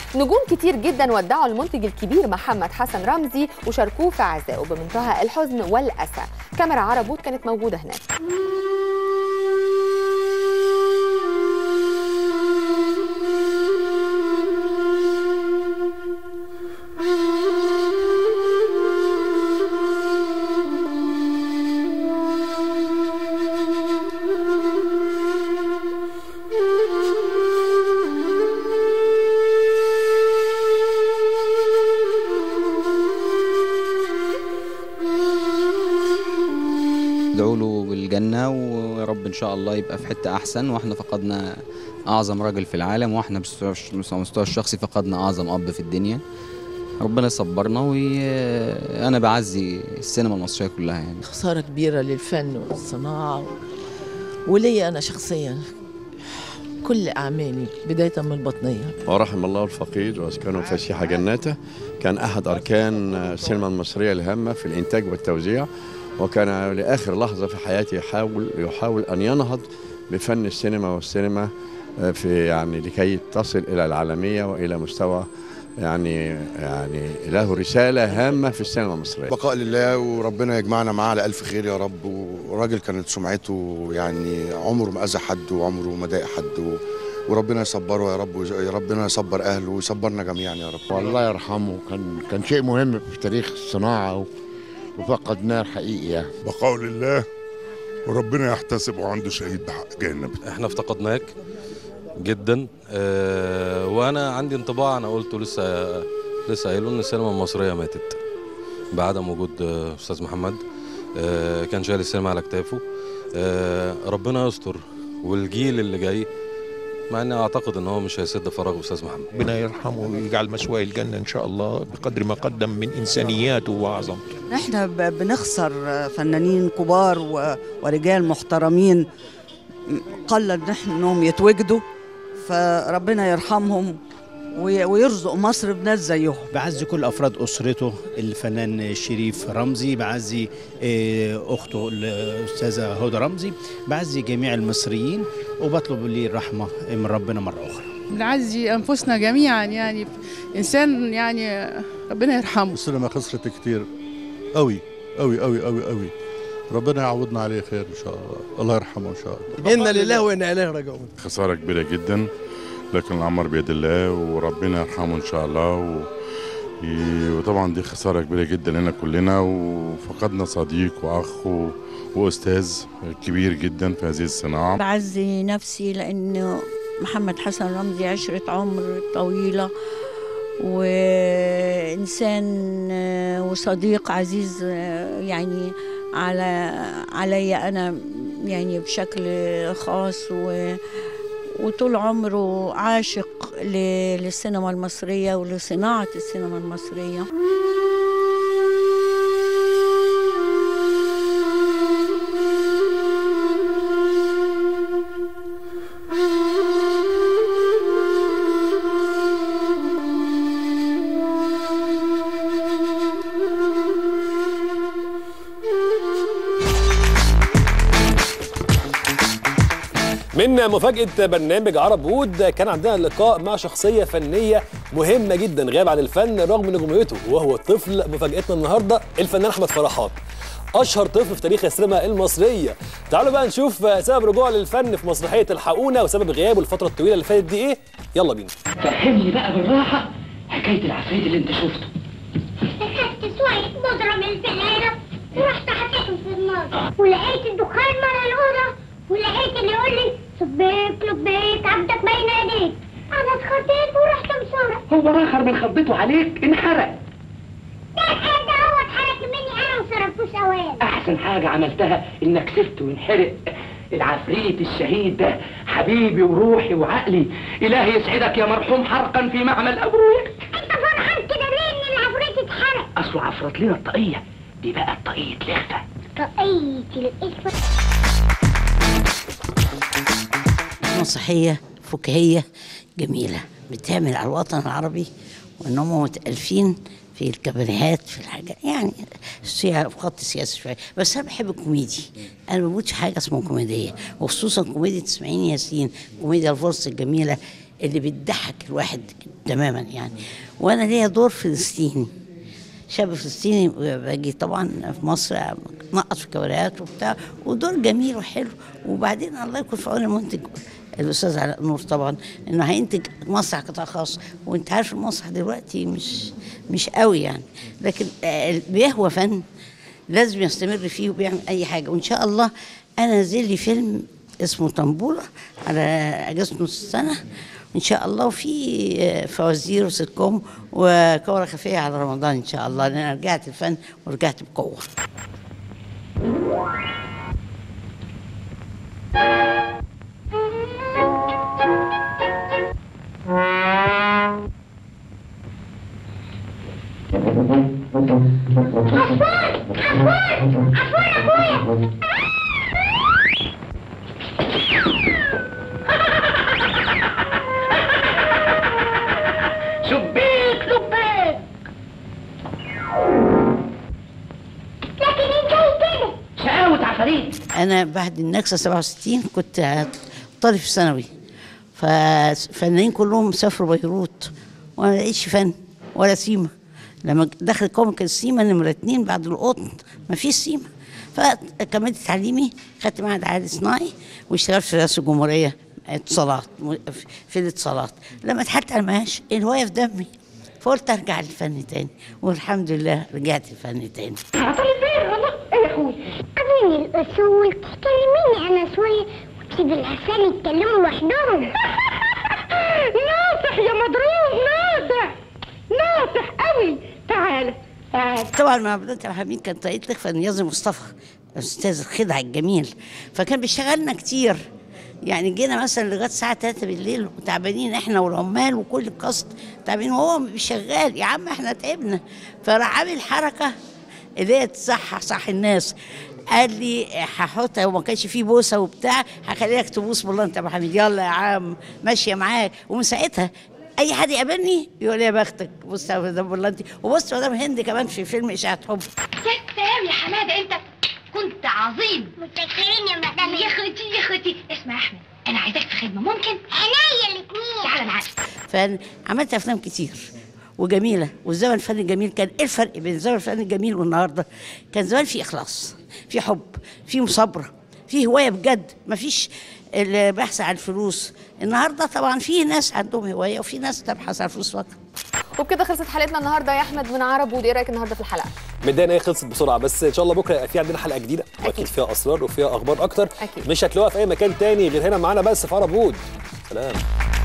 نجوم كتير جدا ودعوا المنتج الكبير محمد حسن رمزي وشاركوه في عزائه بمنتهى الحزن والأسى كاميرا عربوت كانت موجودة هناك ادعوا له بالجنة ويا رب إن شاء الله يبقى في حتة أحسن وإحنا فقدنا أعظم راجل في العالم وإحنا بس- بس- على المستوى الشخصي فقدنا أعظم أب في الدنيا ربنا يصبرنا وأنا بعزي السينما المصرية كلها يعني خسارة كبيرة للفن والصناعة ولي أنا شخصيا كل أعمالي بداية من البطنية ورحم الله الفقيد واسكنه فسيح جناته كان احد اركان السينما المصريه الهامه في الانتاج والتوزيع وكان لاخر لحظه في حياته يحاول يحاول ان ينهض بفن السينما والسينما في يعني لكي تصل الى العالميه والى مستوى يعني يعني له رساله هامه في السينما المصريه بقاء لله وربنا يجمعنا معاه على ألف خير يا رب وراجل كانت سمعته يعني عمره ما أذى حد وعمره ما ضايق حد و- وربنا يصبره يا رب ويا ربنا يصبر أهله ويصبرنا جميعا يا رب والله يرحمه كان كان شيء مهم في تاريخ الصناعه و- وفقدناه حقيقي يعني بقاء لله وربنا يحتسبه عنده شهيد بحق جهنم احنا افتقدناك جدا اه وانا عندي انطباع انا قلته لسه لسه قايله ان السينما المصريه ماتت بعدم وجود آه، استاذ محمد اه كان شايل السينما على كتافه اه ربنا يستر والجيل اللي جاي مع اني اعتقد ان هو مش هيسد فراغ استاذ محمد ربنا يرحمه ويجعل مسواه الجنة إن شاء الله بقدر ما قدم من إنسانياته وعظمته احنا ب- بنخسر فنانين كبار و- ورجال محترمين قل ان احنا انهم يتوجدوا فربنا يرحمهم وي- ويرزق مصر بناس زيهم بعزي كل افراد اسرته الفنان شريف رمزي بعزي آه، اخته الاستاذه هدى رمزي بعزي جميع المصريين وبطلب لي الرحمه من ربنا مره اخرى بنعزي انفسنا جميعا يعني انسان يعني ربنا يرحمه السينما خسرت كتير قوي قوي قوي قوي قوي ربنا يعوضنا عليه خير ان شاء الله الله يرحمه ان شاء الله إنا لله وإنا إليه راجعون خساره كبيره جدا لكن الامر بيد الله وربنا يرحمه ان شاء الله و... ي- وطبعا دي خساره كبيره جدا لنا كلنا وفقدنا صديق واخ و... واستاذ كبير جدا في هذه الصناعه بعزي نفسي لأنه محمد حسن رمزي عشرة عمر طويلة وإنسان آه، وصديق عزيز آه، يعني على علي أنا يعني بشكل خاص و وطول عمره عاشق ل- للسينما المصرية ولصناعة السينما المصرية من مفاجأة برنامج عرب وود كان عندنا لقاء مع شخصية فنية مهمة جدا غاب عن الفن رغم نجوميته وهو الطفل مفاجأتنا النهاردة الفنان أحمد فرحات أشهر طفل في تاريخ السينما المصرية تعالوا بقى نشوف سبب رجوعه للفن في مسرحية الحقونة وسبب غيابه الفترة الطويلة اللي فاتت دي إيه يلا بينا فهمني بقى بالراحة حكاية العفريت اللي انت شفته اخدت شوية بودرة من الفلايرة ورحت حطيتهم في النار ولقيت الدخان مرة الأولى ولقيت اللي يقول لي صبيك لبيك عبدك بين ايديك أنا اتخضيت ورحت بسرعة هو آخر من خضته عليك انحرق ده ده هو اتحرك مني أنا وصرفوش أوان أحسن حاجة عملتها إنك سبته ينحرق العفريت الشهيد ده حبيبي وروحي وعقلي إلهي يسعدك يا مرحوم حرقا في معمل أبويك أنت فرحان كده ليه إن العفريت اتحرق أصله عفرت لنا الطاقية دي بقى الطاقية لخفة طقيتي الإسود مسرحية فكاهية جميلة بتعمل على الوطن العربي وانهم متألفين في الكباريهات في الحاجة يعني سيا- في خط السياسة شوية بس أنا بحب الكوميدي أنا بموت في حاجة اسمها كوميدية وخصوصا كوميديا إسماعيل ياسين كوميديا الفرصة الجميلة اللي بتضحك الواحد تماما يعني وانا ليا دور فلسطيني شاب فلسطيني باجي طبعا في مصر نقط في كباريات وبتاع ودور جميل وحلو وبعدين الله يكون في عون المنتج الاستاذ علاء نور طبعا انه هينتج مسرح قطاع خاص وانت عارف المسرح دلوقتي مش مش قوي يعني لكن آه، بيهوى فن لازم يستمر فيه وبيعمل اي حاجه وان شاء الله انا نازل لي فيلم اسمه طنبوره على اجازه نص السنه ان شاء الله وفي آه، فوازير وسيت كوم وكوره خفيه على رمضان ان شاء الله لان انا رجعت الفن ورجعت بقوه شبيك لبيك لكن انت كده شقاوة عفاريت انا بعد النكسه 67 كنت طالب في ثانوي فالفنانين كلهم سافروا بيروت وانا ما لقيتش فن ولا سيما لما دخل كوميك السيما نمرة اتنين بعد القطن ما فيش سيما فكملت تعليمي خدت معهد عالي صناعي واشتغلت في رئاسة الجمهورية اتصالات م- في الاتصالات لما اتحدت على المعاش الهواية في دمي فقلت ارجع للفن تاني والحمد لله رجعت الفن تاني عطلي فين والله ايه يا اخوي قبل الاصول تكلميني انا شويه وتسيب العسل يتكلموا لوحدهم ناصح يا مضروب ناصح ناصح قوي تعال طبعا مع بدات عبد الحميد كان طريقه لك فنيازي مصطفى الاستاذ الخدع الجميل فكان بيشغلنا كتير يعني جينا مثلا لغايه الساعه 3 بالليل وتعبانين احنا والعمال وكل القصد تعبانين وهو شغال يا عم احنا تعبنا فراح عامل حركه اللي هي تصحح صح الناس قال لي هحط وما كانش فيه بوسه وبتاع هخليك تبوس بالله انت يا ابو حميد يلا يا عم ماشيه معاك ومن ساعتها اي حد يقابلني يقول لي يا بختك بص يا مدام بالله انت وبص مدام هند كمان في فيلم اشاعه حب يا سلام يا حماده انت كنت عظيم متشكرين يا مدام يا اختي يا اختي اسمع يا احمد انا عايزاك في خدمه ممكن عينيا الاثنين تعالى معايا فعملت افلام كتير وجميله والزمن الفني الجميل كان ايه الفرق بين الزمن الفني الجميل والنهارده؟ كان زمان في اخلاص في حب في مصابره في هوايه بجد مفيش اللي بحث عن الفلوس النهارده طبعا في ناس عندهم هوايه وفي ناس تبحث عن الفلوس فقط وبكده خلصت حلقتنا النهارده يا احمد من عرب ود ايه رايك النهارده في الحلقه متضايق ان هي خلصت بسرعه بس ان شاء الله بكره يبقى في عندنا حلقه جديده واكيد فيها اسرار وفيها اخبار اكتر أكيد. مش هتلاقوها في اي مكان تاني غير هنا معانا بس في عرب وود سلام